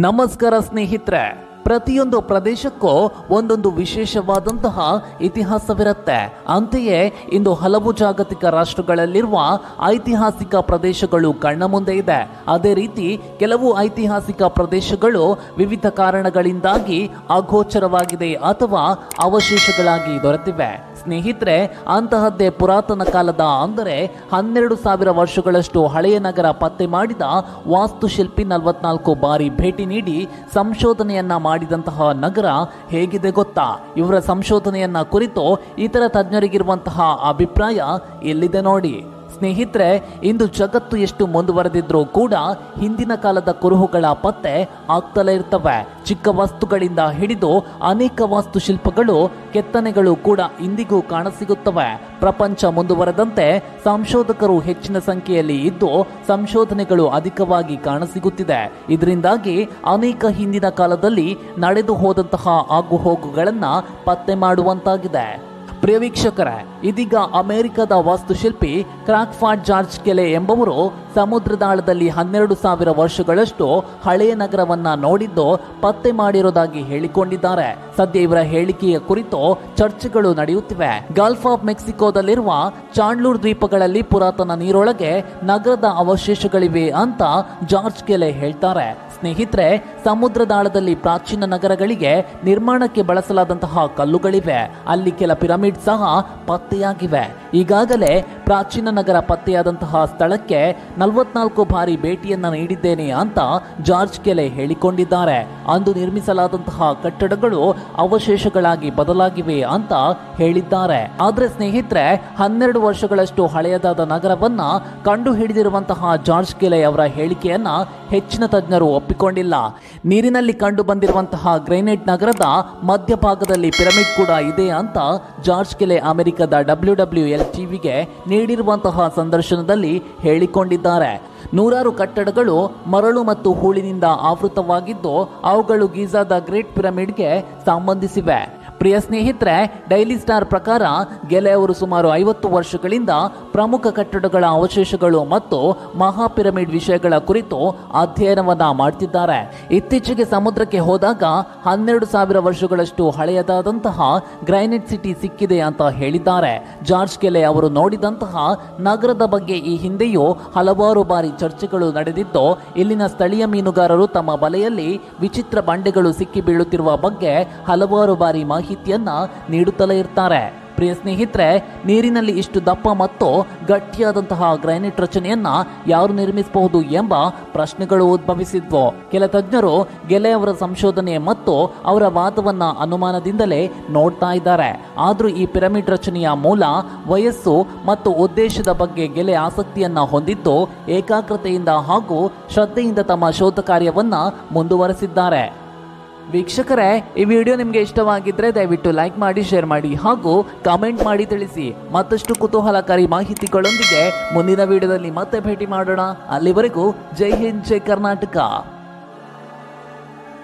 ನಮಸ್ಕಾರ ಸ್ನೇಹಿತರೆ ಪ್ರತಿಯೊಂದು ಪ್ರದೇಶಕ್ಕೂ ಒಂದೊಂದು ವಿಶೇಷವಾದಂತಹ ಇತಿಹಾಸವಿರುತ್ತೆ ಅಂತೆಯೇ ಇಂದು ಹಲವು ಜಾಗತಿಕ ರಾಷ್ಟ್ರಗಳಲ್ಲಿರುವ ಐತಿಹಾಸಿಕ ಪ್ರದೇಶಗಳು ಕಣ್ಣ ಮುಂದೆ ಇದೆ ಅದೇ ರೀತಿ ಕೆಲವು ಐತಿಹಾಸಿಕ ಪ್ರದೇಶಗಳು ವಿವಿಧ ಕಾರಣಗಳಿಂದಾಗಿ ಅಗೋಚರವಾಗಿದೆ ಅಥವಾ ಅವಶೇಷಗಳಾಗಿ ದೊರೆತಿವೆ ಸ್ನೇಹಿತರೆ ಅಂತಹದ್ದೇ ಪುರಾತನ ಕಾಲದ ಅಂದರೆ ಹನ್ನೆರಡು ಸಾವಿರ ವರ್ಷಗಳಷ್ಟು ಹಳೆಯ ನಗರ ಪತ್ತೆ ಮಾಡಿದ ವಾಸ್ತುಶಿಲ್ಪಿ ನಲವತ್ನಾಲ್ಕು ಬಾರಿ ಭೇಟಿ ನೀಡಿ ಸಂಶೋಧನೆಯನ್ನ ಮಾಡಿದಂತಹ ನಗರ ಹೇಗಿದೆ ಗೊತ್ತಾ ಇವರ ಸಂಶೋಧನೆಯನ್ನ ಕುರಿತು ಇತರ ತಜ್ಞರಿಗಿರುವಂತಹ ಅಭಿಪ್ರಾಯ ಎಲ್ಲಿದೆ ನೋಡಿ ಸ್ನೇಹಿತರೆ ಇಂದು ಜಗತ್ತು ಎಷ್ಟು ಮುಂದುವರೆದಿದ್ರೂ ಕೂಡ ಹಿಂದಿನ ಕಾಲದ ಕುರುಹುಗಳ ಪತ್ತೆ ಆಗ್ತಲೇ ಇರ್ತವೆ ಚಿಕ್ಕ ವಸ್ತುಗಳಿಂದ ಹಿಡಿದು ಅನೇಕ ವಾಸ್ತುಶಿಲ್ಪಗಳು ಕೆತ್ತನೆಗಳು ಕೂಡ ಇಂದಿಗೂ ಕಾಣಸಿಗುತ್ತವೆ ಪ್ರಪಂಚ ಮುಂದುವರೆದಂತೆ ಸಂಶೋಧಕರು ಹೆಚ್ಚಿನ ಸಂಖ್ಯೆಯಲ್ಲಿ ಇದ್ದು ಸಂಶೋಧನೆಗಳು ಅಧಿಕವಾಗಿ ಕಾಣಸಿಗುತ್ತಿದೆ ಇದರಿಂದಾಗಿ ಅನೇಕ ಹಿಂದಿನ ಕಾಲದಲ್ಲಿ ನಡೆದು ಹೋದಂತಹ ಆಗುಹೋಗುಗಳನ್ನ ಪತ್ತೆ ಮಾಡುವಂತಾಗಿದೆ ಪ್ರಿಯ ವೀಕ್ಷಕರೇ ಇದೀಗ ಅಮೆರಿಕದ ವಾಸ್ತುಶಿಲ್ಪಿ ಕ್ರಾಕ್ಫಾರ್ಡ್ ಜಾರ್ಜ್ ಕೆಲೆ ಎಂಬುವರು ಸಮುದ್ರದಾಳದಲ್ಲಿ ಹನ್ನೆರಡು ಸಾವಿರ ವರ್ಷಗಳಷ್ಟು ಹಳೆಯ ನಗರವನ್ನ ನೋಡಿದ್ದು ಪತ್ತೆ ಮಾಡಿರೋದಾಗಿ ಹೇಳಿಕೊಂಡಿದ್ದಾರೆ ಸದ್ಯ ಇವರ ಹೇಳಿಕೆಯ ಕುರಿತು ಚರ್ಚೆಗಳು ನಡೆಯುತ್ತಿವೆ ಗಲ್ಫ್ ಆಫ್ ಮೆಕ್ಸಿಕೋದಲ್ಲಿರುವ ಚಾಂಡ್ಲೂರ್ ದ್ವೀಪಗಳಲ್ಲಿ ಪುರಾತನ ನೀರೊಳಗೆ ನಗರದ ಅವಶೇಷಗಳಿವೆ ಅಂತ ಜಾರ್ಜ್ ಕೆಲೆ ಹೇಳ್ತಾರೆ ಸ್ನೇಹಿತರೆ ಸಮುದ್ರದಾಳದಲ್ಲಿ ಪ್ರಾಚೀನ ನಗರಗಳಿಗೆ ನಿರ್ಮಾಣಕ್ಕೆ ಬಳಸಲಾದಂತಹ ಕಲ್ಲುಗಳಿವೆ ಅಲ್ಲಿ ಕೆಲ ಪಿರಮಿಡ್ ಸಹ ಪತ್ತೆಯಾಗಿವೆ ಈಗಾಗಲೇ ಪ್ರಾಚೀನ ನಗರ ಪತ್ತೆಯಾದಂತಹ ಸ್ಥಳಕ್ಕೆ ನಲವತ್ನಾಲ್ಕು ಬಾರಿ ಭೇಟಿಯನ್ನ ನೀಡಿದ್ದೇನೆ ಅಂತ ಜಾರ್ಜ್ ಕೆಲೆ ಹೇಳಿಕೊಂಡಿದ್ದಾರೆ ಅಂದು ನಿರ್ಮಿಸಲಾದಂತಹ ಕಟ್ಟಡಗಳು ಅವಶೇಷಗಳಾಗಿ ಬದಲಾಗಿವೆ ಅಂತ ಹೇಳಿದ್ದಾರೆ ಆದ್ರೆ ಸ್ನೇಹಿತರೆ ಹನ್ನೆರಡು ವರ್ಷಗಳಷ್ಟು ಹಳೆಯದಾದ ನಗರವನ್ನ ಕಂಡು ಹಿಡಿದಿರುವಂತಹ ಜಾರ್ಜ್ ಕೆಲೆ ಅವರ ಹೇಳಿಕೆಯನ್ನ ಹೆಚ್ಚಿನ ತಜ್ಞರು ಒಪ್ಪಿಕೊಂಡಿಲ್ಲ ನೀರಿನಲ್ಲಿ ಕಂಡು ಬಂದಿರುವಂತಹ ಗ್ರೈನೇಟ್ ನಗರದ ಮಧ್ಯಭಾಗದಲ್ಲಿ ಪಿರಮಿಡ್ ಕೂಡ ಇದೆ ಅಂತ ಜಾರ್ಜ್ ಕೆಲೆ ಅಮೆರಿಕದ ಡಬ್ಲ್ಯೂ ಡಬ್ಲ್ಯೂ ಎಲ್ ಟಿವಿಗೆ ನೀಡಿರುವಂತಹ ಸಂದರ್ಶನದಲ್ಲಿ ಹೇಳಿಕೊಂಡಿದ್ದಾರೆ ನೂರಾರು ಕಟ್ಟಡಗಳು ಮರಳು ಮತ್ತು ಹೂಳಿನಿಂದ ಆವೃತವಾಗಿದ್ದು ಅವುಗಳು ಗೀಜಾದ ಗ್ರೇಟ್ ಪಿರಮಿಡ್ಗೆ ಸಂಬಂಧಿಸಿವೆ ಪ್ರಿಯ ಸ್ನೇಹಿತರೆ ಡೈಲಿ ಸ್ಟಾರ್ ಪ್ರಕಾರ ಗೆಲೆ ಅವರು ಸುಮಾರು ಐವತ್ತು ವರ್ಷಗಳಿಂದ ಪ್ರಮುಖ ಕಟ್ಟಡಗಳ ಅವಶೇಷಗಳು ಮತ್ತು ಮಹಾ ಪಿರಮಿಡ್ ವಿಷಯಗಳ ಕುರಿತು ಅಧ್ಯಯನವನ್ನ ಮಾಡ್ತಿದ್ದಾರೆ ಇತ್ತೀಚೆಗೆ ಸಮುದ್ರಕ್ಕೆ ಹೋದಾಗ ಹನ್ನೆರಡು ಸಾವಿರ ವರ್ಷಗಳಷ್ಟು ಹಳೆಯದಾದಂತಹ ಗ್ರೈನೆಟ್ ಸಿಟಿ ಸಿಕ್ಕಿದೆ ಅಂತ ಹೇಳಿದ್ದಾರೆ ಜಾರ್ಜ್ ಕೆಲೆ ಅವರು ನೋಡಿದಂತಹ ನಗರದ ಬಗ್ಗೆ ಈ ಹಿಂದೆಯೂ ಹಲವಾರು ಬಾರಿ ಚರ್ಚೆಗಳು ನಡೆದಿದ್ದು ಇಲ್ಲಿನ ಸ್ಥಳೀಯ ಮೀನುಗಾರರು ತಮ್ಮ ಬಲೆಯಲ್ಲಿ ವಿಚಿತ್ರ ಬಂಡೆಗಳು ಸಿಕ್ಕಿ ಬೀಳುತ್ತಿರುವ ಬಗ್ಗೆ ಹಲವಾರು ಬಾರಿ ಮಾಹಿತಿಯನ್ನ ನೀಡುತ್ತಲೇ ಇರ್ತಾರೆ ಪ್ರಿಯ ಸ್ನೇಹಿತರೆ ನೀರಿನಲ್ಲಿ ಇಷ್ಟು ದಪ್ಪ ಮತ್ತು ಗಟ್ಟಿಯಾದಂತಹ ಗ್ರೈನೇಟ್ ರಚನೆಯನ್ನ ಯಾರು ನಿರ್ಮಿಸಬಹುದು ಎಂಬ ಪ್ರಶ್ನೆಗಳು ಉದ್ಭವಿಸಿದ್ವು ಕೆಲ ತಜ್ಞರು ಗೆಲೆ ಅವರ ಸಂಶೋಧನೆ ಮತ್ತು ಅವರ ವಾದವನ್ನ ಅನುಮಾನದಿಂದಲೇ ನೋಡ್ತಾ ಇದ್ದಾರೆ ಆದ್ರೂ ಈ ಪಿರಮಿಡ್ ರಚನೆಯ ಮೂಲ ವಯಸ್ಸು ಮತ್ತು ಉದ್ದೇಶದ ಬಗ್ಗೆ ಗೆಲೆ ಆಸಕ್ತಿಯನ್ನ ಹೊಂದಿದ್ದು ಏಕಾಗ್ರತೆಯಿಂದ ಹಾಗೂ ಶ್ರದ್ಧೆಯಿಂದ ತಮ್ಮ ಶೋಧ ಕಾರ್ಯವನ್ನ ಮುಂದುವರೆಸಿದ್ದಾರೆ ವೀಕ್ಷಕರೇ ಈ ವಿಡಿಯೋ ನಿಮಗೆ ಇಷ್ಟವಾಗಿದ್ರೆ ದಯವಿಟ್ಟು ಲೈಕ್ ಮಾಡಿ ಶೇರ್ ಮಾಡಿ ಹಾಗೂ ಕಾಮೆಂಟ್ ಮಾಡಿ ತಿಳಿಸಿ ಮತ್ತಷ್ಟು ಕುತೂಹಲಕಾರಿ ಮಾಹಿತಿಗಳೊಂದಿಗೆ ಮುಂದಿನ ವಿಡಿಯೋದಲ್ಲಿ ಮತ್ತೆ ಭೇಟಿ ಮಾಡೋಣ ಅಲ್ಲಿವರೆಗೂ ಜೈ ಹಿಂದ್ ಜೈ ಕರ್ನಾಟಕ